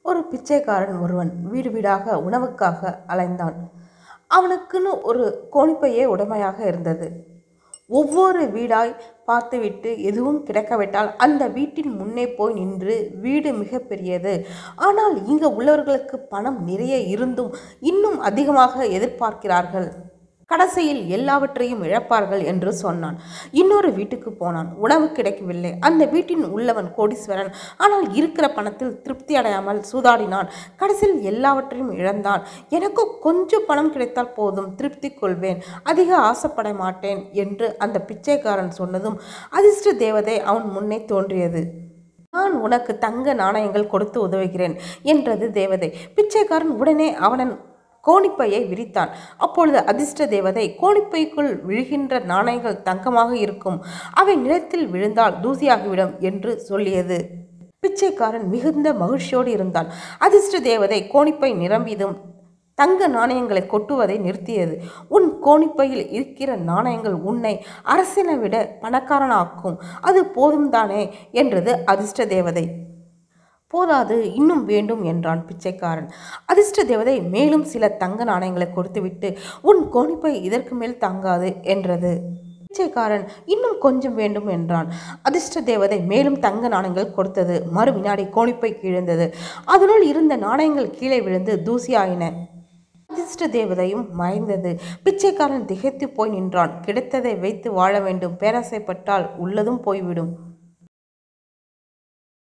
ஒரு பிச்சைக்காரன் ஒருவன் வீடு வீடாக உணவுக்காக அலைந்தான் அவனுக்குன்னு ஒரு கோணிப்பையே உடைமையாக இருந்தது ஒவ்வொரு வீடாய் பார்த்துவிட்டு எதுவும் கிடைக்காவிட்டால் அந்த வீட்டின் முன்னே போய் நின்று வீடு மிக பெரியது ஆனால் இங்கே உள்ளவர்களுக்கு பணம் நிறைய இருந்தும் இன்னும் அதிகமாக எதிர்பார்க்கிறார்கள் கடைசியில் எல்லாவற்றையும் இழப்பார்கள் என்று சொன்னான் இன்னொரு வீட்டுக்கு போனான் உணவு கிடைக்கவில்லை அந்த வீட்டின் உள்ளவன் கோடீஸ்வரன் ஆனால் இருக்கிற பணத்தில் திருப்தி அடையாமல் சூதாடினான் கடைசியில் எல்லாவற்றையும் இழந்தான் எனக்கு கொஞ்சம் பணம் கிடைத்தால் போதும் திருப்தி கொள்வேன் அதிக ஆசைப்பட மாட்டேன் என்று அந்த பிச்சைக்காரன் சொன்னதும் அதிர்ஷ்ட தேவதை அவன் முன்னே தோன்றியது நான் உனக்கு தங்க நாணயங்கள் கொடுத்து உதவுகிறேன் என்றது தேவதை பிச்சைக்காரன் உடனே அவனன் கோணிப்பையை விரித்தான் அப்பொழுது அதிர்ஷ்ட தேவதை கோணிப்பைக்குள் விழுகின்ற நாணயங்கள் தங்கமாக இருக்கும் அவை நிலத்தில் விழுந்தால் தூசியாகிவிடும் என்று சொல்லியது பிச்சைக்காரன் மிகுந்த மகிழ்ச்சியோடு இருந்தான் அதிர்ஷ்ட தேவதை கோணிப்பை நிரம்பியதும் தங்க நாணயங்களை கொட்டுவதை நிறுத்தியது உன் கோணிப்பையில் இருக்கிற நாணயங்கள் உன்னை அரசனை விட பணக்காரனாக்கும் அது போதும் தானே என்றது அதிர்ஷ்ட தேவதை போதாது இன்னும் வேண்டும் என்றான் பிச்சைக்காரன் அதிர்ஷ்ட தேவதை மேலும் சில தங்க நாணயங்களை கொடுத்துவிட்டு உன் கோணிப்பை இதற்கு மேல் தாங்காது என்றது பிச்சைக்காரன் இன்னும் கொஞ்சம் வேண்டும் என்றான் அதிர்ஷ்ட தேவதை மேலும் தங்க நாணயங்கள் கொடுத்தது மறு வினாடி கோணிப்பை கிழந்தது அதனுள் இருந்த நாணயங்கள் கீழே விழுந்து தூசியாயின அதிர்ஷ்ட தேவதையும் மறைந்தது பிச்சைக்காரன் திகைத்து போய் நின்றான் கிடைத்ததை வைத்து வாழ வேண்டும் பேராசைப்பட்டால் உள்ளதும் போய்விடும்